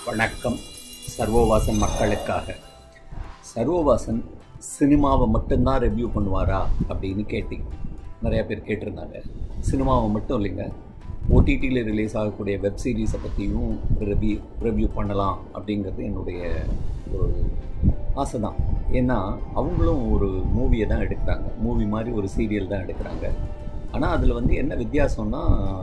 வணக்கம் சர்வவாசன் மக்களுக்காக சர்வவாசன் சினிமாவை மட்டும்தான் ரிவ்யூ பண்ணுவாரா அப்படின்னு கேட்டீங்க நிறைய பேர் கேட்டிருந்தாங்க சினிமாவை மட்டும் இல்லைங்க ஓடிடியில் ரிலீஸ் ஆகக்கூடிய வெப் சீரிஸை பற்றியும் ரிவ்யூ ரிவ்யூ பண்ணலாம் அப்படிங்கிறது என்னுடைய ஒரு ஆசை தான் ஏன்னா அவங்களும் ஒரு மூவியை தான் எடுக்கிறாங்க மூவி மாதிரி ஒரு சீரியல் தான் எடுக்கிறாங்க ஆனால் அதில் வந்து என்ன வித்தியாசம்னா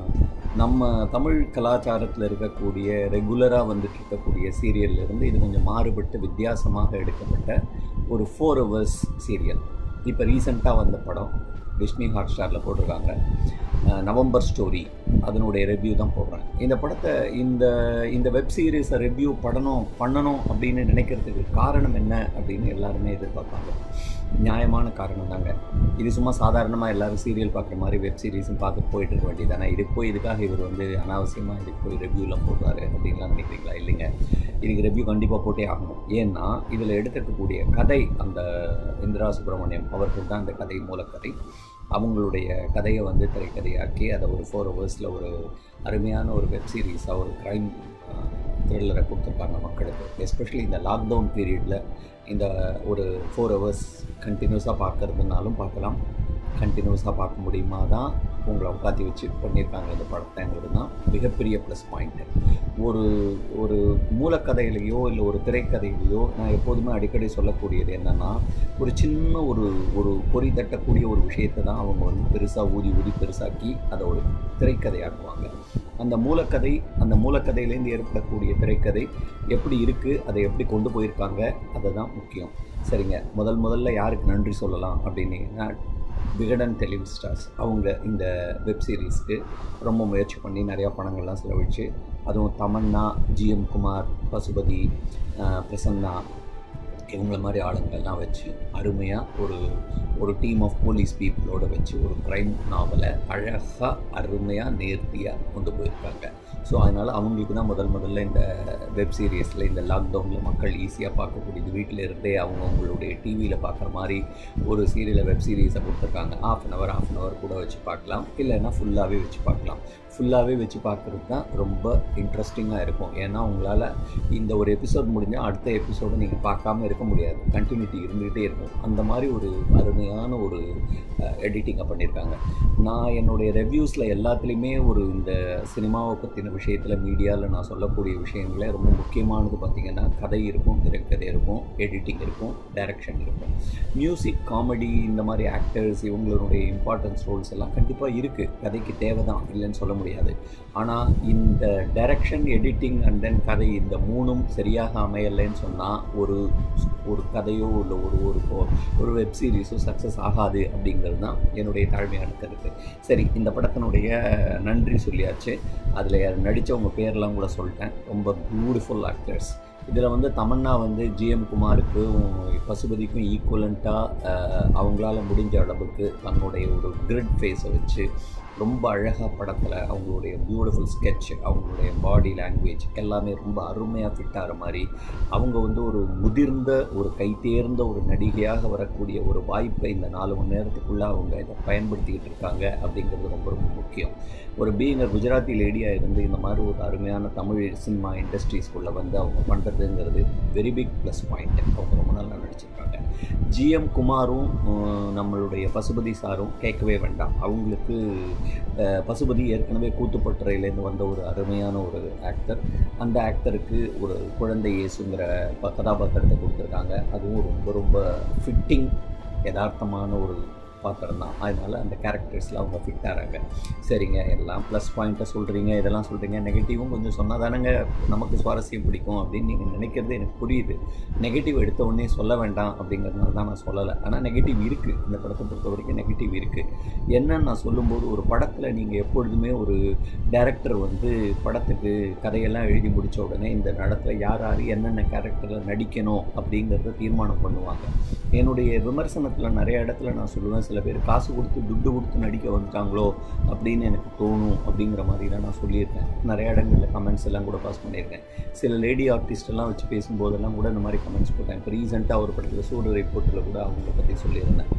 நம்ம தமிழ் கலாச்சாரத்தில் இருக்கக்கூடிய ரெகுலராக வந்துட்டு இருக்கக்கூடிய சீரியல்ல இருந்து இது கொஞ்சம் மாறுபட்டு வித்தியாசமாக எடுக்கப்பட்ட ஒரு ஃபோர் ஹவர்ஸ் சீரியல் இப்போ ரீசெண்டாக வந்த படம் டிஸ்னி ஹாட் ஸ்டாரில் போட்டிருக்காங்க அஹ் நவம்பர் ஸ்டோரி அதனுடைய ரிவ்யூ தான் போடுறேன் இந்த படத்தை இந்த இந்த வெப் சீரிஸை ரிவ்யூ பண்ணணும் பண்ணணும் அப்படின்னு நினைக்கிறதுக்கு காரணம் என்ன அப்படின்னு எல்லாருமே எதிர்பார்ப்பாங்க நியாயமான காரணம் தாங்க இது சும்மா சாதாரணமாக எல்லாரும் சீரியல் பார்க்குற மாதிரி வெப் சீரிஸும் பார்த்து போயிட்டு இருக்க வேண்டியதானே இதுக்கு போய் இதுக்காக இவர் வந்து அனாவசியமாக இதுக்கு போய் ரிவ்யூலாம் போடுறாரு அப்படின்லாம் நினைக்கிறீங்களா இல்லைங்க இதுக்கு ரிவ்யூ கண்டிப்பாக போட்டே ஆகணும் ஏன்னா இதில் எடுத்துக்கக்கூடிய கதை அந்த இந்திரா சுப்பிரமணியம் அவர்கள் தான் அந்த கதை மூலக்கதை அவங்களுடைய கதையை வந்து திரைக்கதையாக்கி அதை ஒரு ஃபோர் ஹவர்ஸில் ஒரு அருமையான ஒரு வெப் சீரிஸாக ஒரு க்ரைம் த்ரில்லரை கொடுத்துருக்காங்க மக்களுக்கு எஸ்பெஷலி இந்த லாக்டவுன் பீரியடில் இந்த ஒரு ஃபோர் ஹவர்ஸ் கண்டினியூஸாக பார்க்கறதுனாலும் பார்க்கலாம் கண்டினியூஸாக பார்க்க முடியுமா தான் உங்களை உட்காத்தி வச்சு பண்ணியிருக்காங்க இந்த படத்தைங்கிறது தான் மிகப்பெரிய ப்ளஸ் பாயிண்ட்டு ஒரு ஒரு மூலக்கதையிலையோ இல்லை ஒரு திரைக்கதையிலையோ நான் எப்போதுமே அடிக்கடி சொல்லக்கூடியது என்னென்னா ஒரு சின்ன ஒரு ஒரு பொறி தட்டக்கூடிய ஒரு விஷயத்தை தான் அவங்க வந்து பெருசாக ஊதி ஊதி பெருசாக்கி அதை ஒரு திரைக்கதையாக்குவாங்க அந்த மூலக்கதை அந்த மூலக்கதையிலேருந்து ஏற்படக்கூடிய திரைக்கதை எப்படி இருக்குது அதை எப்படி கொண்டு போயிருக்காங்க அதை தான் முக்கியம் சரிங்க முதல் முதல்ல யாருக்கு நன்றி சொல்லலாம் அப்படின்னீங்கன்னா விகடன் டெலிவி ஸ்டார்ஸ் அவங்க இந்த வெப் சீரிஸ்க்கு ரொம்ப முயற்சி பண்ணி நிறையா பணங்கள்லாம் செலவழித்து அதுவும் தமன்னா ஜிஎம் குமார் பசுபதி அஹ், பிரசன்னா இவங்கள மாதிரி ஆளுங்கள்லாம் வச்சு அருமையாக ஒரு ஒரு டீம் ஆஃப் போலீஸ் பீப்புளோட வச்சு ஒரு க்ரைம் நாவலை அழகாக அருமையாக நேர்த்தியாக கொண்டு போயிருக்காங்க ஸோ அதனால் அவங்களுக்கு தான் முதல் முதல்ல இந்த வெப் சீரிஸில் இந்த லாக்டவுனில் மக்கள் ஈஸியாக பார்க்கக்கூடியது வீட்டில் இருந்தே அவங்க அவங்களுடைய டிவியில் பார்க்குற மாதிரி ஒரு சீரியலை வெப் சீரிஸை கொடுத்துருக்காங்க half an hour half an hour கூட வச்சு பார்க்கலாம் இல்லைன்னா ஃபுல்லாகவே வச்சு பார்க்கலாம் ஃபுல்லாகவே வச்சு பார்க்குறது தான் ரொம்ப இன்ட்ரெஸ்டிங்காக இருக்கும் ஏன்னா உங்களால் இந்த ஒரு எபிசோட் முடிஞ்சால் அடுத்த எபிசோடு நீங்கள் பார்க்காம இருக்க முடியாது கண்டினியூட்டி இருந்துகிட்டே இருக்கும் அந்த மாதிரி ஒரு அருமையான ஒரு எடிட்டிங்கை பண்ணியிருக்காங்க நான் என்னுடைய ரெவ்யூஸில் எல்லாத்துலேயுமே ஒரு இந்த சினிமாவை பற்றின விஷயத்தில் மீடியாவில் நான் சொல்லக்கூடிய விஷயங்களே ரொம்ப முக்கியமானது பார்த்திங்கன்னா கதை இருக்கும் திரைக்கதை இருக்கும் எடிட்டிங் இருக்கும் டைரக்ஷன் இருக்கும் மியூசிக் காமெடி இந்த மாதிரி ஆக்டர்ஸ் இவங்களுடைய இம்பார்ட்டன்ஸ் ரோல்ஸ் எல்லாம் கண்டிப்பாக இருக்குது கதைக்கு தேவை தான் இல்லைன்னு சொல்ல முடியாது ஆனால் இந்த டைரக்ஷன் எடிட்டிங் அண்ட் தென் கதை இந்த மூணும் சரியாக அமையலைன்னு சொன்னால் ஒரு ஒரு கதையோ இல்லை ஒரு ஒரு ஒரு வெப் சீரிஸோ சக்ஸஸ் ஆகாது அப்படிங்கிறது தான் என்னுடைய தாழ்மையான கருத்து சரி இந்த படத்தினுடைய நன்றி சொல்லியாச்சு அதில் நடித்தவங்க பேர்லாம் கூட சொல்லிட்டேன் ரொம்ப பியூட்டிஃபுல் ஆக்டர்ஸ் இதில் வந்து தமன்னா வந்து ஜிஎம் குமாருக்கும் பசுபதிக்கும் ஈக்குவலண்ட்டாக அவங்களால முடிஞ்ச அளவுக்கு தன்னுடைய ஒரு கிரிட் ஃபேஸை வச்சு ரொம்ப அழகாக படத்தில் அவங்களுடைய பியூட்டிஃபுல் ஸ்கெட்ச் அவங்களுடைய பாடி லாங்குவேஜ் எல்லாமே ரொம்ப அருமையாக ஃபிட் ஆகிற மாதிரி அவங்க வந்து ஒரு முதிர்ந்த ஒரு கைத்தேர்ந்த ஒரு நடிகையாக வரக்கூடிய ஒரு வாய்ப்பை இந்த நாலு மணி நேரத்துக்குள்ளே அவங்க இதை பயன்படுத்திக்கிட்டு இருக்காங்க அப்படிங்கிறது ரொம்ப ரொம்ப முக்கியம் ஒரு பீயிங் குஜராத்தி லேடியாக இருந்து இந்த மாதிரி ஒரு அருமையான தமிழ் சினிமா இண்டஸ்ட்ரீஸ்குள்ளே வந்து அவங்க பண்ணுறதுங்கிறது வெரி பிக் ப்ளஸ் பாயிண்ட் அவங்க ரொம்ப நல்லா நடிச்சிருக்காங்க ஜிஎம் குமாரும் அஹ், நம்மளுடைய பசுபதி சாரும் கேட்கவே வேண்டாம் அவங்களுக்கு அஹ், பசுபதி ஏற்கனவே கூத்துப்பட்டுறையிலேருந்து வந்த ஒரு அருமையான ஒரு ஆக்டர் அந்த ஆக்டருக்கு ஒரு குழந்தை இயேசுங்கிற ப- கதாபாத்திரத்தை கொடுத்துருக்காங்க அதுவும் ரொம்ப ரொம்ப ஃபிட்டிங் யதார்த்தமான ஒரு பாத்திரம் தான் அதனால் அந்த கேரக்டர்ஸில் அவங்க ஃபிட் ஆகிறாங்க சரிங்க எல்லாம் ப்ளஸ் பாயிண்ட்டை சொல்கிறீங்க இதெல்லாம் சொல்கிறீங்க நெகட்டிவும் கொஞ்சம் சொன்னால் தானேங்க நமக்கு சுவாரஸ்யம் பிடிக்கும் அப்படின்னு நீங்கள் நினைக்கிறது எனக்கு புரியுது நெகட்டிவ் எடுத்த உடனே சொல்ல வேண்டாம் அப்படிங்கிறதுனால தான் நான் சொல்லலை ஆனால் நெகட்டிவ் இருக்குது இந்த படத்தை பொறுத்த வரைக்கும் நெகட்டிவ் இருக்குது என்னன்னு நான் சொல்லும்போது ஒரு படத்தில் நீங்கள் எப்பொழுதுமே ஒரு டைரக்டர் வந்து படத்துக்கு கதையெல்லாம் எழுதி முடித்த உடனே இந்த நடத்தில் யார் யார் என்னென்ன கேரக்டரில் நடிக்கணும் அப்படிங்கிறத தீர்மானம் பண்ணுவாங்க என்னுடைய விமர்சனத்தில் நிறைய இடத்துல நான் சொல்லுவேன் சில பேர் காசு கொடுத்து துட்டு கொடுத்து நடிக்க வந்துட்டாங்களோ அப்படின்னு எனக்கு தோணும் அப்படிங்கிற மாதிரிலாம் நான் சொல்லியிருக்கேன் நிறைய இடங்களில் கமெண்ட்ஸ் எல்லாம் கூட பாஸ் பண்ணியிருக்கேன் சில லேடி ஆர்டிஸ்ட் எல்லாம் வச்சு பேசும்போதெல்லாம் கூட இந்த மாதிரி கமெண்ட்ஸ் போட்டேன் இப்போ ரீசெண்டாக ஒரு படத்தில் சூடு ரிப்போர்ட்டில் கூட அவங்கள பற்றி சொல்லியிருந்தேன்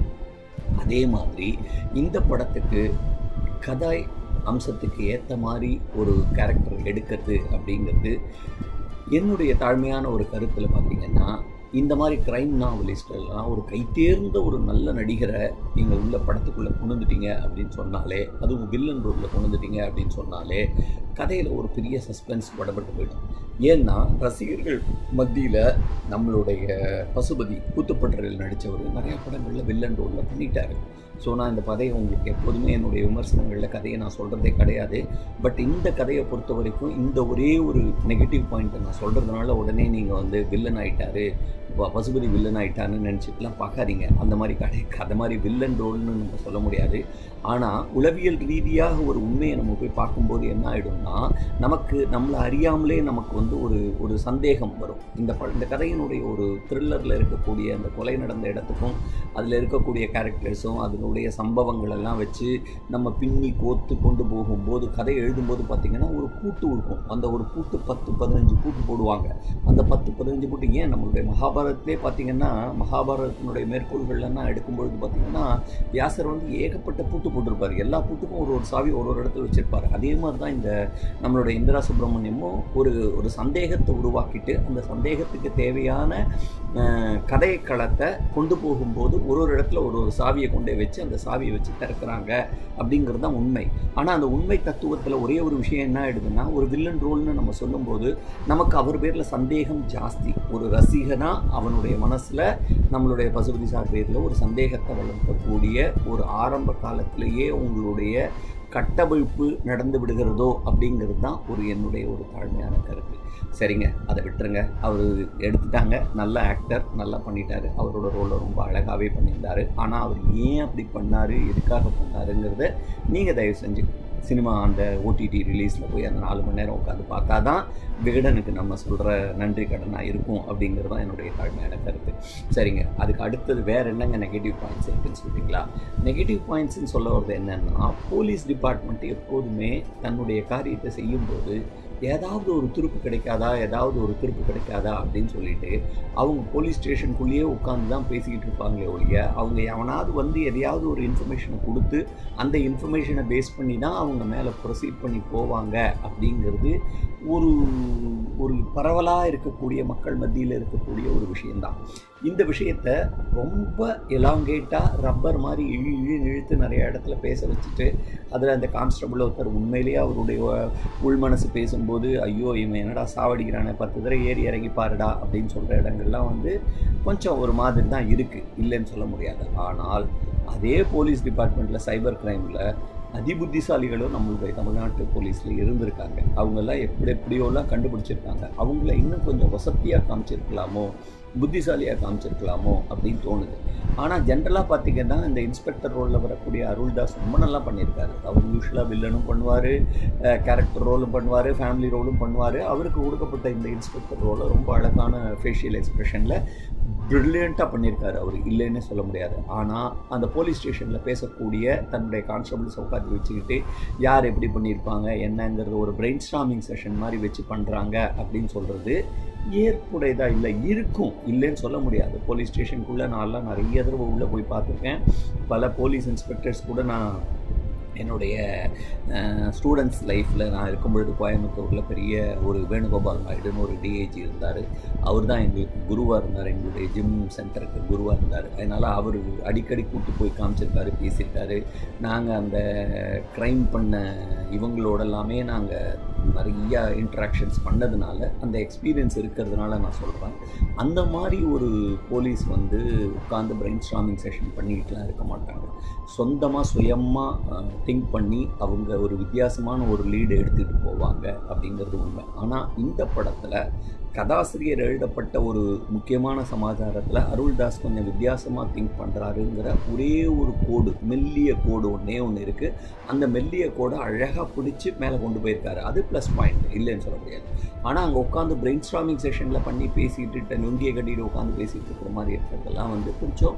அதே மாதிரி இந்த படத்துக்கு கதை அம்சத்துக்கு ஏற்ற மாதிரி ஒரு கேரக்டர் எடுக்கிறது அப்படிங்கிறது என்னுடைய தாழ்மையான ஒரு கருத்தில் பார்த்தீங்கன்னா இந்த மாதிரி க்ரைம் நாவலிஸ்டெல்லாம் ஒரு கைத்தேர்ந்த ஒரு நல்ல நடிகரை நீங்கள் உள்ள படத்துக்குள்ளே கொண்டுட்டீங்க அப்படின்னு சொன்னாலே அதுவும் வில்லன் ரோலில் கொண்டுட்டீங்க அப்படின்னு சொன்னாலே கதையில் ஒரு பெரிய சஸ்பென்ஸ் படப்பட்டு போயிடும் ஏன்னா ரசிகர்கள் மத்தியில் நம்மளுடைய பசுபதி கூத்துப்பட்டறையில் நடித்தவர் நிறையா படங்களில் வில்லன் ரோலில் பண்ணிட்டாரு ஸோ நான் இந்த கதையை உங்களுக்கு எப்போதுமே என்னுடைய விமர்சனங்களில் கதையை நான் சொல்கிறதே கிடையாது பட் இந்த கதையை பொறுத்த வரைக்கும் இந்த ஒரே ஒரு நெகட்டிவ் பாயிண்ட்டை நான் சொல்கிறதுனால உடனே நீங்கள் வந்து வில்லன் ஆயிட்டாரு ப- பசுபதி வில்லன் ஆயிட்டான்னு நினச்சிட்டுலாம் பார்க்காதீங்க அந்த மாதிரி கடை அந்த மாதிரி வில்லன் ரோல்னு நம்ம சொல்ல முடியாது ஆனால் உளவியல் ரீதியாக ஒரு உண்மையை நம்ம போய் பார்க்கும்போது என்ன ஆகிடும்னா நமக்கு நம்மளை அறியாமலே நமக்கு வந்து ஒரு ஒரு சந்தேகம் வரும் இந்த ப இந்த கதையினுடைய ஒரு த்ரில்லரில் இருக்கக்கூடிய அந்த கொலை நடந்த இடத்துக்கும் அதில் இருக்கக்கூடிய கேரக்டர்ஸும் அதனுடைய சம்பவங்கள் எல்லாம் வச்சு நம்ம பின்னி கோத்து கொண்டு போகும்போது கதை எழுதும்போது பார்த்திங்கன்னா ஒரு பூட்டு இருக்கும் அந்த ஒரு பூட்டு பத்து பதினஞ்சு பூட்டு போடுவாங்க அந்த பத்து பதினஞ்சு பூட்டு ஏன் நம்மளுடைய மகாபாரதத்திலே பார்த்திங்கன்னா மகாபாரதத்தினுடைய மேற்கோள்கள்லாம் எடுக்கும்பொழுது பார்த்திங்கன்னா வியாசர் வந்து ஏகப்பட்ட பூட்டு போட்டிருப்பார் எல்லா பூட்டுக்கும் ஒரு ஒரு சாவி ஒரு ஒரு இடத்துல வச்சிருப்பார் அதே மாதிரி தான் இந்த நம்மளுடைய இந்திரா சுப்பிரமணியமும் ஒரு ஒரு சந்தேகத்தை உருவாக்கிட்டு அந்த சந்தேகத்துக்கு தேவையான அஹ், கதைக்களத்தை கொண்டு போகும்போது ஒரு ஒரு இடத்துல ஒரு ஒரு சாவியை கொண்டே வச்சு அந்த சாவியை வச்சு திறக்கிறாங்க அப்படிங்கிறது தான் உண்மை ஆனால் அந்த உண்மை தத்துவத்தில் ஒரே ஒரு விஷயம் என்ன ஆயிடுதுன்னா ஒரு வில்லன் ரோல்னு நம்ம சொல்லும்போது நமக்கு அவர் பேரில் சந்தேகம் ஜாஸ்தி ஒரு ரசிகனா அவனுடைய மனசில் நம்மளுடைய பசுபதி சார் பேரில் ஒரு சந்தேகத்தை வளர்க்கக்கூடிய ஒரு ஆரம்ப காலத்திலேயே உங்களுடைய கட்டமைப்பு நடந்து விடுகிறதோ அப்படிங்கிறது தான் ஒரு என்னுடைய ஒரு தாழ்மையான கருத்து சரிங்க அதை விட்டுருங்க அவர் எடுத்துட்டாங்க நல்ல ஆக்டர் நல்லா பண்ணிட்டாரு அவரோட ரோலை ரொம்ப அழகாகவே பண்ணியிருந்தாரு ஆனால் அவர் ஏன் அப்படி பண்ணார் எதுக்காக பண்ணாருங்கிறத நீங்கள் தயவு செஞ்சு சினிமா அந்த ஓடிடி ரிலீஸில் போய் அந்த நாலு மணி நேரம் உட்காந்து பார்த்தா தான் விகடனுக்கு நம்ம சொல்கிற நன்றி கடனாக இருக்கும் அப்படிங்கிறது தான் என்னுடைய தாழ்மையான கருத்து சரிங்க அதுக்கு அடுத்தது வேறு என்னங்க நெகட்டிவ் பாயிண்ட்ஸ் இருக்குன்னு சொல்லிங்களா நெகட்டிவ் பாயிண்ட்ஸ்னு சொல்ல வர்றது என்னன்னா போலீஸ் டிபார்ட்மெண்ட் எப்போதுமே தன்னுடைய காரியத்தை செய்யும்போது ஏதாவது ஒரு திருப்பு கிடைக்காதா ஏதாவது ஒரு திருப்பு கிடைக்காதா அப்படின்னு சொல்லிட்டு அவங்க போலீஸ் ஸ்டேஷனுக்குள்ளேயே உட்காந்து தான் பேசிக்கிட்டு இருப்பாங்களே ஒழிய அவங்க எவனாவது வந்து எதையாவது ஒரு இன்ஃபர்மேஷனை கொடுத்து அந்த இன்ஃபர்மேஷனை பேஸ் பண்ணி தான் அவங்க மேலே ப்ரொசீட் பண்ணி போவாங்க அப்படிங்கிறது ஒரு ஒரு பரவலாக இருக்கக்கூடிய மக்கள் மத்தியில் இருக்கக்கூடிய ஒரு விஷயந்தான் இந்த விஷயத்தை ரொம்ப எலாங்கேட்டாக ரப்பர் மாதிரி இழு இழு இழுத்து நிறைய இடத்துல பேச வச்சுட்டு அதில் அந்த கான்ஸ்டபிள் ஒருத்தர் உண்மையிலேயே அவருடைய உள்மனசு பேசும்போது ஐயோ இவன் என்னடா சாவடிக்கிறானே பத்து தடவை ஏறி இறங்கி பாருடா அப்படின்னு சொல்கிற இடங்கள்லாம் வந்து கொஞ்சம் ஒரு மாதிரி தான் இருக்குது இல்லைன்னு சொல்ல முடியாது ஆனால் அதே போலீஸ் டிபார்ட்மெண்ட்டில் சைபர் கிரைமில் அதிபுத்திசாலிகளும் நம்மளுடைய தமிழ்நாட்டு போலீஸில் இருந்திருக்காங்க அவங்கெல்லாம் எப்படி எப்படியோலாம் கண்டுபிடிச்சிருக்காங்க அவங்கள இன்னும் கொஞ்சம் வசதியாக காமிச்சிருக்கலாமோ புத்திசாலியாக காமிச்சிருக்கலாமோ அப்படின்னு தோணுது ஆனால் ஜென்ரலாக பார்த்தீங்கன்னா இந்த இன்ஸ்பெக்டர் ரோலில் வரக்கூடிய அருள்தாஸ் ரொம்ப நல்லா பண்ணியிருக்காரு அவர் யூஸ்வலாக வில்லனும் பண்ணுவார் கேரக்டர் ரோலும் பண்ணுவார் ஃபேமிலி ரோலும் பண்ணுவார் அவருக்கு கொடுக்கப்பட்ட இந்த இன்ஸ்பெக்டர் ரோலை ரொம்ப அழகான ஃபேஷியல் எக்ஸ்பிரஷனில் ப்ரில்லியண்ட்டாக பண்ணியிருக்காரு அவர் இல்லைன்னே சொல்ல முடியாது ஆனால் அந்த போலீஸ் ஸ்டேஷனில் பேசக்கூடிய தன்னுடைய கான்ஸ்டபிள்ஸ் உட்காந்து வச்சுக்கிட்டு யார் எப்படி பண்ணியிருப்பாங்க என்னங்கிறது ஒரு பிரெயின் ஸ்டாமிங் செஷன் மாதிரி வச்சு பண்ணுறாங்க அப்படின்னு சொல்கிறது ஏற்புடையதாக இல்லை இருக்கும் இல்லைன்னு சொல்ல முடியாது போலீஸ் ஸ்டேஷனுக்குள்ளே நான்லாம் நிறைய தடவை உள்ளே போய் பார்த்துருக்கேன் பல போலீஸ் இன்ஸ்பெக்டர்ஸ் கூட நான் என்னுடைய ஸ்டூடெண்ட்ஸ் லைஃப்பில் நான் இருக்கும்பொழுது கோயம்புத்தூரில் பெரிய ஒரு வேணுகோபால் நாயுடுன்னு ஒரு டிஏஜி இருந்தார் அவர் தான் எங்களுக்கு குருவாக இருந்தார் எங்களுடைய ஜிம் சென்டருக்கு குருவாக இருந்தார் அதனால் அவர் அடிக்கடி கூட்டு போய் காமிச்சிருக்காரு பேசியிருக்காரு நாங்கள் அந்த க்ரைம் பண்ண இவங்களோட எல்லாமே நாங்கள் நிறைய இன்ட்ராக்ஷன்ஸ் பண்ணதுனால அந்த எக்ஸ்பீரியன்ஸ் இருக்கிறதுனால நான் சொல்கிறேன் அந்த மாதிரி ஒரு போலீஸ் வந்து உட்காந்து பிரெயின் ஸ்டாமிங் செஷன் பண்ணிக்கிட்டுலாம் இருக்க மாட்டாங்க சொந்தமாக சுயமாக திங்க் பண்ணி அவங்க ஒரு வித்தியாசமான ஒரு லீடு எடுத்துகிட்டு போவாங்க அப்படிங்கிறது உண்மை ஆனால் இந்த படத்தில் கதாசிரியர் எழுதப்பட்ட ஒரு முக்கியமான சமாச்சாரத்தில் அருள்தாஸ் கொஞ்சம் வித்தியாசமாக திங்க் பண்ணுறாருங்கிற ஒரே ஒரு கோடு மெல்லிய கோடு ஒன்றே ஒன்று இருக்குது அந்த மெல்லிய கோடை அழகாக பிடிச்சி மேலே கொண்டு போயிருக்காரு அது ப்ளஸ் பாயிண்ட் இல்லைன்னு சொல்ல முடியாது ஆனால் அங்கே உட்காந்து பிரெயின் ஸ்ட்ராமிங் செஷனில் பண்ணி பேசிட்டு நுங்கிய கட்டிட்டு உட்காந்து பேசிகிட்டு இருக்கிற மாதிரி இருக்கிறதெல்லாம் வந்து கொஞ்சம்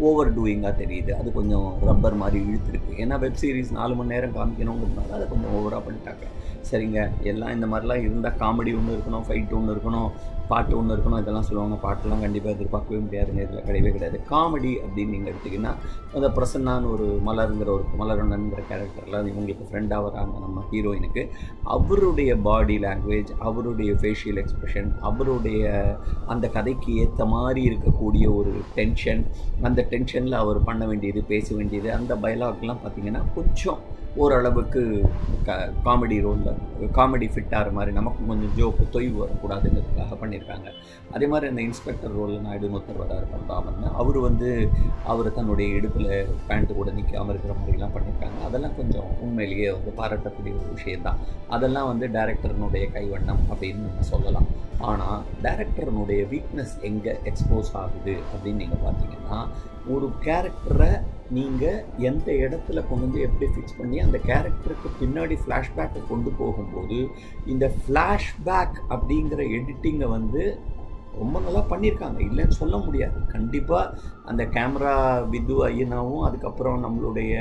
ஓவர் டூயிங்காக தெரியுது அது கொஞ்சம் ரப்பர் மாதிரி இழுத்துருக்கு ஏன்னா வெப் சீரிஸ் நாலு மணி நேரம் காமிக்கணுங்கிறதுனால அதை கொஞ்சம் ஓவராக பண்ணிட்டாங்க சரிங்க எல்லாம் இந்த மாதிரிலாம் இருந்தால் காமெடி ஒன்று இருக்கணும் ஃபைட் ஒன்று இருக்கணும் பாட்டு ஒன்று இருக்கணும் இதெல்லாம் சொல்லுவாங்க பாட்டெல்லாம் கண்டிப்பாக எதிர்பார்க்கவே முடியாதுங்க இதில் கிடையவே கிடையாது காமெடி அப்படின்னு நீங்கள் எடுத்திங்கன்னா அந்த பிரசன்னான்னு ஒரு மலருங்கிற ஒரு மலரண்ணன்கிற கேரக்டரில் இவங்களுக்கு ஃப்ரெண்டாக வராங்க நம்ம ஹீரோயினுக்கு அவருடைய பாடி லாங்குவேஜ் அவருடைய ஃபேஷியல் எக்ஸ்ப்ரெஷன் அவருடைய அந்த கதைக்கு ஏற்ற மாதிரி இருக்கக்கூடிய ஒரு டென்ஷன் அந்த டென்ஷனில் அவர் பண்ண வேண்டியது பேச வேண்டியது அந்த பயலாக்லாம் பார்த்திங்கன்னா கொஞ்சம் ஓரளவுக்கு க காமெடி ரோலில் காமெடி ஃபிட் ஆகிற மாதிரி நமக்கும் கொஞ்சம் ஜோக்கு தொய்வு வரக்கூடாதுங்கிறதுக்காக பண்ணியிருக்காங்க அதே மாதிரி அந்த இன்ஸ்பெக்டர் ரோலில் நாயுடு ஒருத்தர் வராரு பண்ணுறாமன்னு அவர் வந்து அவர் தன்னுடைய இடுப்பில் பேண்ட்டு கூட நிற்காமல் இருக்கிற மாதிரிலாம் பண்ணியிருக்காங்க அதெல்லாம் கொஞ்சம் உண்மையிலேயே வந்து பாராட்டக்கூடிய ஒரு விஷயந்தான் அதெல்லாம் வந்து டேரக்டர்னுடைய கைவண்ணம் அப்படின்னு நம்ம சொல்லலாம் ஆனால் டேரக்டர்னுடைய வீக்னஸ் எங்கே எக்ஸ்போஸ் ஆகுது அப்படின்னு நீங்கள் பார்த்தீங்கன்னா ஒரு கேரக்டரை நீங்கள் எந்த இடத்துல கொண்டு வந்து எப்படி ஃபிக்ஸ் பண்ணி அந்த கேரக்டருக்கு பின்னாடி ஃப்ளாஷ்பேக்கை கொண்டு போகும்போது இந்த ஃப்ளாஷ்பேக் அப்படிங்கிற எடிட்டிங்கை வந்து ரொம்ப நல்லா பண்ணியிருக்காங்க இல்லைன்னு சொல்ல முடியாது கண்டிப்பாக அந்த கேமரா விது ஐயனாவும் அதுக்கப்புறம் நம்மளுடைய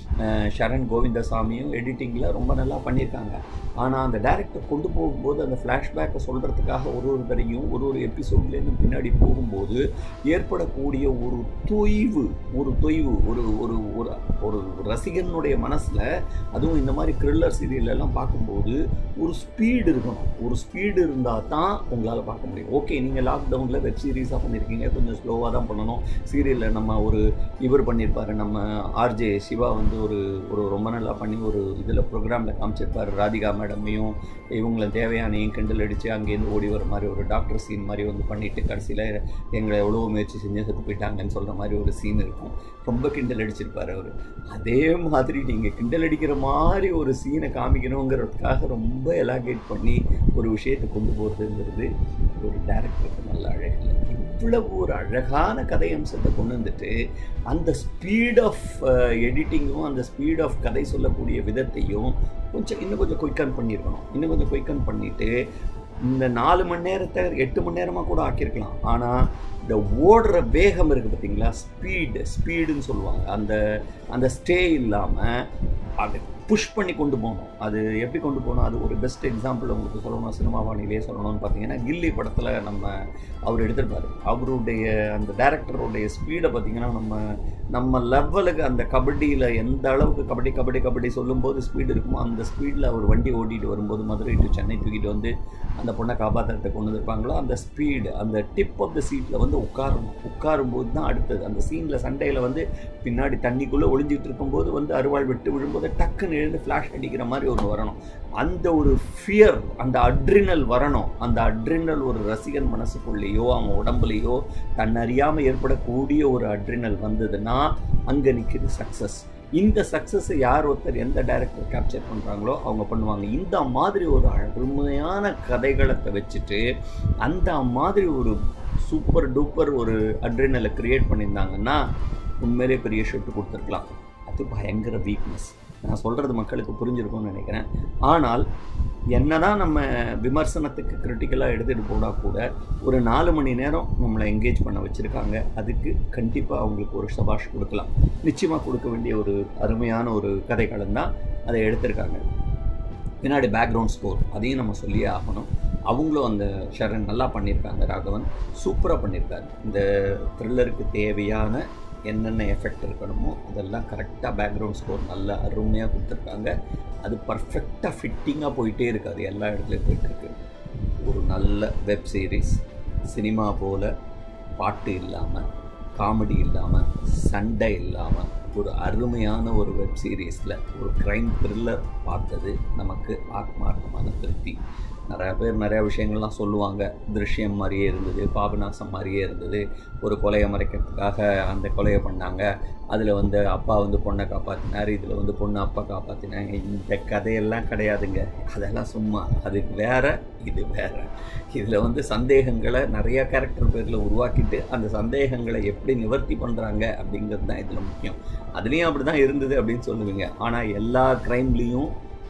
ஷரண் கோவிந்தசாமியும் எடிட்டிங்கில் ரொம்ப நல்லா பண்ணியிருக்காங்க ஆனால் அந்த டேரக்டர் கொண்டு போகும்போது அந்த ஃப்ளாஷ்பேக்கை சொல்கிறதுக்காக ஒரு ஒரு தடையும் ஒரு ஒரு எபிசோட்லேருந்து பின்னாடி போகும்போது ஏற்படக்கூடிய ஒரு தொய்வு ஒரு தொய்வு ஒரு ஒரு ஒரு ஒரு ரசிகனுடைய மனசில் அதுவும் இந்த மாதிரி த்ரில்லர் சீரியலெல்லாம் பார்க்கும்போது ஒரு ஸ்பீடு இருக்கணும் ஒரு ஸ்பீடு இருந்தால் தான் உங்களால் பார்க்க முடியும் ஓகே நீங்கள் லாக்டவுனில் வெப் சீரிஸாக பண்ணியிருக்கீங்க கொஞ்சம் ஸ்லோவாக தான் பண்ணணும் சீரியலில் நம்ம ஒரு இவர் பண்ணியிருப்பார் நம்ம ஆர்ஜே சிவா வந்து ஒரு ஒரு ரொம்ப நல்லா பண்ணி ஒரு இதில் ப்ரோக்ராமில் காமிச்சிருப்பார் ராதிகா மேடமையும் இவங்களை தேவையானையும் கிண்டல் அடித்து அங்கேருந்து ஓடி வர மாதிரி ஒரு டாக்டர் சீன் மாதிரி வந்து பண்ணிவிட்டு கடைசியில் எங்களை எவ்வளோ முயற்சி செஞ்சு செத்து போயிட்டாங்கன்னு சொல்கிற மாதிரி ஒரு சீன் இருக்கும் ரொம்ப கிண்டல் அடிச்சிருப்பார் அவர் அதே மாதிரி நீங்கள் கிண்டல் அடிக்கிற மாதிரி ஒரு சீனை காமிக்கணுங்கிறதுக்காக ரொம்ப எலாகேட் பண்ணி ஒரு விஷயத்தை கொண்டு போகிறதுங்கிறது ஒரு டேரக்டருக்கு நல்ல அழகில்லை இவ்வளவு ஒரு அழகான கதை அம்சத்தை கொண்டு வந்துட்டு அந்த ஸ்பீட் ஆஃப் எடிட்டிங்கும் அந்த ஸ்பீட் ஆஃப் கதை சொல்லக்கூடிய விதத்தையும் கொஞ்சம் இன்னும் கொஞ்சம் குயிக்கன் பண்ணியிருக்கணும் இன்னும் கொஞ்சம் குயிக்கன் பண்ணிவிட்டு இந்த நாலு மணி நேரத்தை எட்டு மணி நேரமாக கூட ஆக்கியிருக்கலாம் ஆனால் இந்த ஓடுற வேகம் இருக்குது பார்த்தீங்களா ஸ்பீடு ஸ்பீடுன்னு சொல்லுவாங்க அந்த அந்த ஸ்டே இல்லாமல் அது புஷ் பண்ணி கொண்டு போகணும் அது எப்படி கொண்டு போகணும் அது ஒரு பெஸ்ட் எக்ஸாம்பிள் உங்களுக்கு சொல்லணும் சினிமா வாணியிலே சொல்லணும்னு பார்த்தீங்கன்னா கில்லி படத்தில் நம்ம அவர் எடுத்திருப்பார் அவருடைய அந்த டேரக்டருடைய ஸ்பீடை பார்த்தீங்கன்னா நம்ம நம்ம லெவலுக்கு அந்த கபடியில் எந்த அளவுக்கு கபடி கபடி கபடி சொல்லும்போது ஸ்பீடு இருக்குமோ அந்த ஸ்பீடில் அவர் வண்டி ஓட்டிகிட்டு வரும்போது மதுரை டு சென்னை தூக்கிட்டு வந்து அந்த பொண்ணை காப்பாற்றுறதுக்கு கொண்டு வந்திருப்பாங்களோ அந்த ஸ்பீடு அந்த டிப் ஆஃப் த சீட்டில் வந்து உட்காரணும் உட்காரும்போது தான் அடுத்தது அந்த சீனில் சண்டையில் வந்து பின்னாடி தண்ணிக்குள்ளே ஒளிஞ்சிட்டு இருக்கும்போது வந்து அருவாள் விட்டு விழும்போது டக்குன்னு எழுந்து ஃப்ளாஷ் அடிக்கிற மாதிரி ஒன்று வரணும் அந்த ஒரு ஃபியர் அந்த அட்ரினல் வரணும் அந்த அட்ரினல் ஒரு ரசிகன் மனசுக்குள்ளேயோ அவன் உடம்புலையோ தன்னறியாமல் ஏற்படக்கூடிய ஒரு அட்ரினல் வந்ததுன்னா அங்கே நிற்கிது சக்ஸஸ் இந்த சக்ஸஸை யார் ஒருத்தர் எந்த டைரக்டர் கேப்சர் பண்ணுறாங்களோ அவங்க பண்ணுவாங்க இந்த மாதிரி ஒரு அருமையான கதைகளத்தை வச்சுட்டு அந்த மாதிரி ஒரு சூப்பர் டூப்பர் ஒரு அட்ரினலை க்ரியேட் பண்ணியிருந்தாங்கன்னா உண்மையிலே பெரிய ஷொட்டு கொடுத்துருக்கலாம் அது பயங்கர வீக்னஸ் நான் சொல்கிறது மக்களுக்கு புரிஞ்சிருக்கும்னு நினைக்கிறேன் ஆனால் என்னதான் நம்ம விமர்சனத்துக்கு கிரிட்டிக்கலாக எடுத்துகிட்டு போனால் கூட ஒரு நாலு மணி நேரம் நம்மளை என்கேஜ் பண்ண வச்சுருக்காங்க அதுக்கு கண்டிப்பாக அவங்களுக்கு ஒரு சபாஷ் கொடுக்கலாம் நிச்சயமாக கொடுக்க வேண்டிய ஒரு அருமையான ஒரு கதைக்களம் தான் அதை எடுத்திருக்காங்க பின்னாடி பேக்ரவுண்ட் ஸ்கோர் அதையும் நம்ம சொல்லியே ஆகணும் அவங்களும் அந்த ஷரண் நல்லா பண்ணியிருக்காங்க ராகவன் சூப்பராக பண்ணியிருக்காரு இந்த த்ரில்லருக்கு தேவையான என்னென்ன எஃபெக்ட் இருக்கணுமோ அதெல்லாம் கரெக்டாக பேக்ரவுண்ட் ஸ்கோர் நல்லா அருமையாக கொடுத்துருக்காங்க அது பர்ஃபெக்டாக ஃபிட்டிங்காக போயிட்டே இருக்காது எல்லா இடத்துலையும் போயிட்டுருக்கு ஒரு நல்ல வெப் சீரிஸ் சினிமா போல் பாட்டு இல்லாமல் காமெடி இல்லாமல் சண்டை இல்லாமல் ஒரு அருமையான ஒரு வெப் சீரீஸில் ஒரு க்ரைம் த்ரில்லர் பார்த்தது நமக்கு ஆத்மார்த்தமான திருப்தி நிறையா பேர் நிறையா விஷயங்கள்லாம் சொல்லுவாங்க திருஷ்யம் மாதிரியே இருந்தது பாபநாசம் மாதிரியே இருந்தது ஒரு கொலையை மறைக்கிறதுக்காக அந்த கொலையை பண்ணாங்க அதில் வந்து அப்பா வந்து பொண்ணை காப்பாற்றினார் இதில் வந்து பொண்ணு அப்பா காப்பாற்றினாங்க இந்த கதையெல்லாம் கிடையாதுங்க அதெல்லாம் சும்மா அது வேற இது வேற இதில் வந்து சந்தேகங்களை நிறைய கேரக்டர் பேரில் உருவாக்கிட்டு அந்த சந்தேகங்களை எப்படி நிவர்த்தி பண்ணுறாங்க அப்படிங்கிறது தான் இதில் முக்கியம் அதுலேயும் அப்படி தான் இருந்தது அப்படின்னு சொல்லுவீங்க ஆனால் எல்லா க்ரைம்லேயும்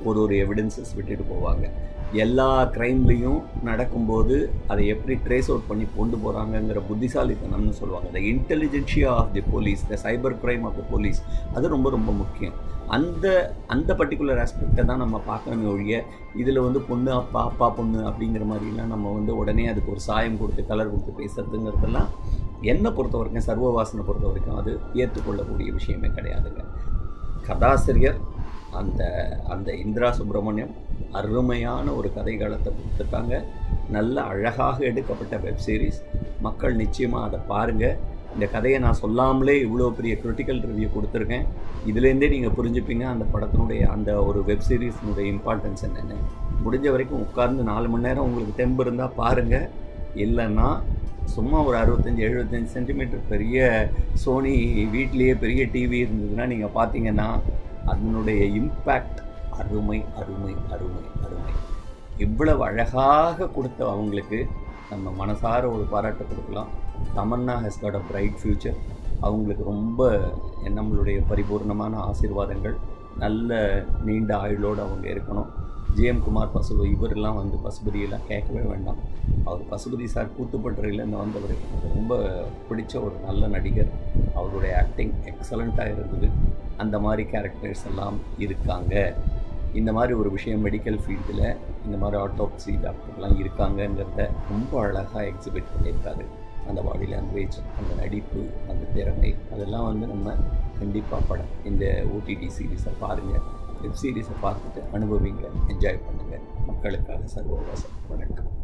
ஒரு ஒரு எவிடன்சஸ் விட்டுட்டு போவாங்க எல்லா க்ரைம்லேயும் நடக்கும்போது அதை எப்படி ட்ரேஸ் அவுட் பண்ணி கொண்டு போகிறாங்கங்கிற புத்திசாலித்தனம்னு சொல்லுவாங்க the intelligentsia of the police the cyber crime of the police அது ரொம்ப ரொம்ப முக்கியம் அந்த அந்த பர்டிகுலர் ஆஸ்பெக்டை தான் நம்ம பார்க்கணுமே ஒழிய இதில் வந்து பொண்ணு அப்பா அப்பா பொண்ணு அப்படிங்கிற மாதிரிலாம் நம்ம வந்து உடனே அதுக்கு ஒரு சாயம் கொடுத்து கலர் கொடுத்து பேசுறதுங்கிறதெல்லாம் என்னை பொறுத்த வரைக்கும் சர்வவாசனை பொறுத்த வரைக்கும் அது ஏற்றுக்கொள்ளக்கூடிய விஷயமே கிடையாதுங்க கதாசிரியர் அந்த அந்த இந்திரா சுப்பிரமணியம் அருமையான ஒரு கதைகளத்தை கொடுத்துருக்காங்க நல்ல அழகாக எடுக்கப்பட்ட வெப் சீரிஸ் மக்கள் நிச்சயமாக அதை பாருங்கள் இந்த கதையை நான் சொல்லாமலே இவ்வளோ பெரிய கிரிட்டிக்கல் ரிவ்யூ கொடுத்துருக்கேன் இதுலேருந்தே நீங்கள் புரிஞ்சுப்பீங்க அந்த படத்தினுடைய அந்த ஒரு வெப் சீரிஸ்னுடைய இம்பார்ட்டன்ஸ் என்னென்னு முடிஞ்ச வரைக்கும் உட்கார்ந்து நாலு மணி நேரம் உங்களுக்கு தெம்பு இருந்தால் பாருங்கள் இல்லைன்னா சும்மா ஒரு அறுபத்தஞ்சி எழுபத்தஞ்சி சென்டிமீட்டர் பெரிய சோனி வீட்லேயே பெரிய டிவி இருந்ததுன்னா நீங்கள் பார்த்தீங்கன்னா அதனுடைய இம்பேக்ட் அருமை அருமை அருமை அருமை இவ்வளவு அழகாக கொடுத்த அவங்களுக்கு நம்ம மனசார ஒரு பாராட்டை கொடுக்கலாம் Tamannaah has got a bright future அவங்களுக்கு ரொம்ப நம்மளுடைய பரிபூர்ணமான ஆசீர்வாதங்கள் நல்ல நீண்ட ஆயுளோடு அவங்க இருக்கணும் ஜிஎம் குமார் பசுபதி இவரெல்லாம் வந்து பசுபதியெல்லாம் கேட்கவே வேண்டாம் அவர் பசுபதி சார் கூத்துப்பட்டுறையிலேருந்து வந்தவர் எனக்கு ரொம்ப பிடிச்ச ஒரு நல்ல நடிகர் அவருடைய ஆக்டிங் எக்ஸலண்ட்டாக இருந்தது அந்த மாதிரி கேரக்டர்ஸ் எல்லாம் இருக்காங்க இந்த மாதிரி ஒரு விஷயம் மெடிக்கல் ஃபீல்டில் இந்த மாதிரி ஆட்டோப்சி டாக்டர்லாம் இருக்காங்கங்கிறத ரொம்ப அழகாக எக்ஸிபிட் பண்ணியிருக்காரு அந்த பாடி லாங்குவேஜ் அந்த நடிப்பு அந்த திறமை அதெல்லாம் வந்து நம்ம கண்டிப்பாக படம் இந்த ஓடிடி சீரீஸை பாருங்கள் வெப் சீரிஸை பார்த்துட்டு அனுபவிங்க என்ஜாய் பண்ணுங்கள் மக்களுக்காக சர்வவாசம் வணக்கம்